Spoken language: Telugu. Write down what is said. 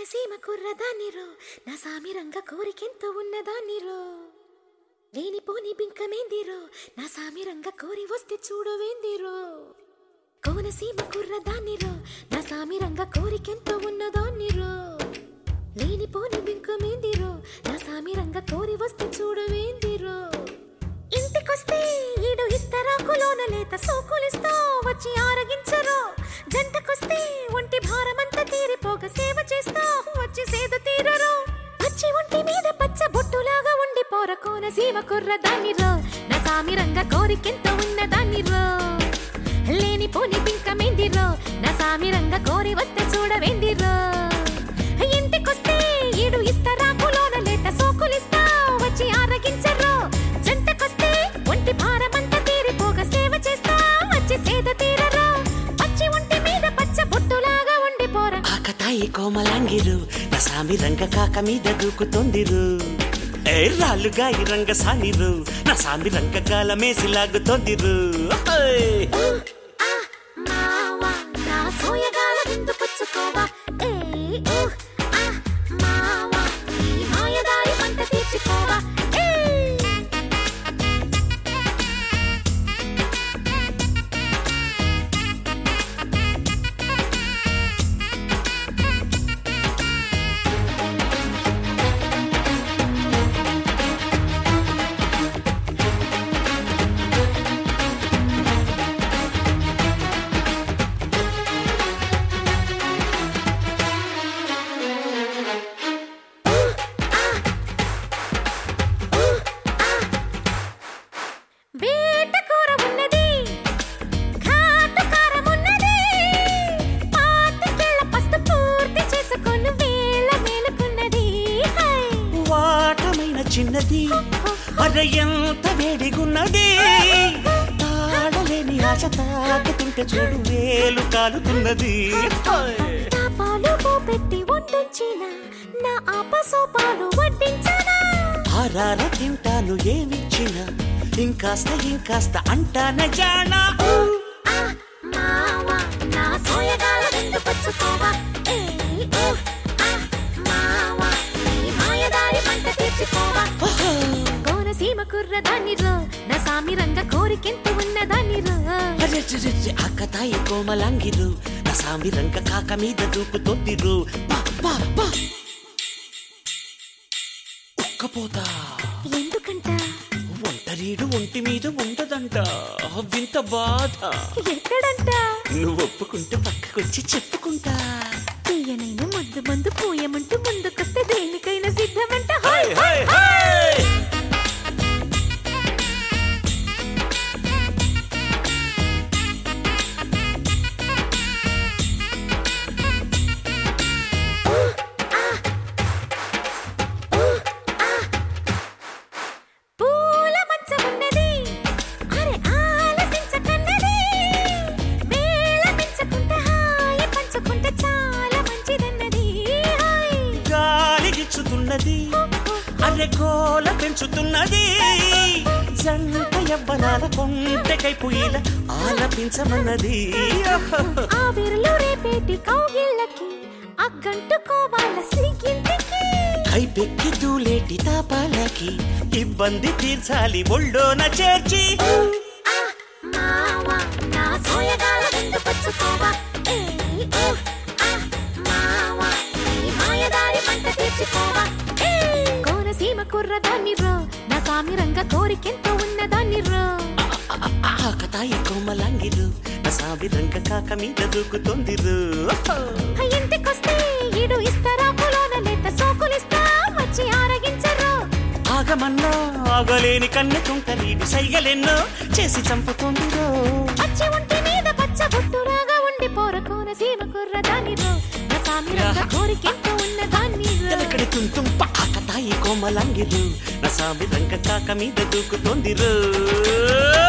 కోనసీమ కుర్రదాన్నిరో నా సామిరంగ కోరికెంతో ఉన్నదాన్నిరో లేనిపోని బింకమేందిరో నా సామిరంగ కోరి వస్తే చూడవేందిరో కోనసీమ కుర్రదాన్నిరో నా సామిరంగ కోరికెంతో ఉన్నదాన్నిరో లేనిపోని బింకమేందిరో నా సామిరంగ కోరి వస్తే చూడవేందిరో ఇంటికొస్తే ఈడు ఇస్తరాకులోన లేత సోకులిస్తా వచ్చి ఆరగించరో జంటకొస్తే ఒంటి భారమంతా తీరిపోక సేవ చేస్తా వచ్చి సేద తీరరో వచ్చి ఒంటి మీద పచ్చ బొట్టులాగా ఉండి పోర కోన సీమ కుర్ర దాన్నిరో నా సామిరంగ కోరికెంత ఉన్న దాన్నిరో లేనిపోని పింకమేందిరో నా సామిరంగ కోరి వస్తే చూడవేందిరో ఇంటికొస్తే ఈడు ఇస్తరాకులోన లేత సోకులిస్తా వచ్చి ఆరగించరో జంటకొస్తే ఒంటి భారమంతా తీరిపోగా సేవ చేస్తా వచ్చి సేద తీరరో పచ్చి ఒంటి మీద పచ్చ బొట్టులాగా ఉండి పోరా ఆకతాయి కోమలాంగిరు నా సామి రంగ కాక మీద దూకుతోందిరు ఏ రాళ్ళుగా ఈ రంగ సానిరు నా సామి రంగ గాలమేసి లాగుతోందిరు ఓయ్! ఆ మావా నా సోయగాల విందు పుచ్చుకోవా ఏ ఊ ఆ మావా నీ మాయదారి పంట తీర్చుకోవా ఏ వేటకూర ఉన్నది ఘాటు కారం ఉన్నది పాతికేళ్ల పస్తు పూర్తి చేసుకొని వేళ మేలుకున్నది హై. వాటమైన చిన్నది అర ఎంత వేడిగున్నది తాడలేని ఆశ తాకుతుంటే చూడు వేలు కాలుతున్నది ఓయ్! తాపాలు పెట్టి వండించిన నా ఆపసోపాలు వడ్డించనా ఆరార తింటాను ఏమిచ్చినా ఇంకాస్త ఇంకాస్త అంటాన జానా ఆ మావా నా సోయగాల విందు పుచ్చుకోవా ఏ ఊ ఆ మావా నీ మాయదారి పంట తీర్చుకోవా కోనసీమ కుర్రదాన్నిరో నా సామిరంగ కోరికెంత ఉన్నదాన్నిరో అరెరెరెరె, ఆకతాయి కోమలాంగిరు నా సామి రంగ కాక మీద దూకుతోందిరు పా, పా, పా. ఉక్కపోతా ఎందుకంట ఒంటరీడు ఒంటి మీద ఉండదంట వింత బాధ ఎక్కడంట నువ్వు ఒప్పుకుంటే పక్కకొచ్చి చెప్పుకుంటా తీయనైన మందు మందు పోయమంటూ ముందుకొస్తే దేనికైనా సిద్ధమంట హై, హై, హై! పూల మంచం ఉన్నది అరే ఆలసించకన్నది వేళ మించకుంటే హాయి పంచుకుంటే చాలా మంచిదన్నది హాయ్. గాలిగిచ్చుతున్నది అరె గోల పెంచుతున్నది జంట యవ్వనాల కొంటకై పొయ్యిల ఆలపించమన్నది ఆ విరలు రేపేటి కౌగిళ్ళకి అగ్గంటుకోవాల సిగ్గింటికి కైపెక్కి దూలేటి తాపాలకి ఇబ్బంది తీర్చాలి ఒళ్ళోన చేర్చి ఆ మావా నా సోయగాల విందు పుచ్చుకోవా ఏ ఊ ఆ మావా నీ మాయదారి పంట తీర్చుకోవా ఏ కోనసీమ కుర్రదాన్నిరో నా సామిరంగ కోరికెంత ఉన్నదాన్నిరో ఆకతాయి కోమలాంగిరు నా సావి రంగ కాక మీద దూకుతోందిరు ఇంటికొస్తే ఈడు ఇస్తరాకులోన లేత సోకులిస్తా వచ్చి ఆరగించరు ఆగమన్నా ఆగలేని కన్నెతుంట నీడు సైగలెన్నో చేసి చంపుతోందిరో పచ్చి ఒంటి మీద పచ్చ బొట్టులాగా ఉండి పోర కోనసీమ కుర్రదాన్నిరో నా సామిరంగ కోరికెంత ఉన్నదాన్నిరో ఎలకడి తుంతుం ఆకతాయి కోమలాంగిరు నా సామి రంగ కాక మీద దూకుతోందిరు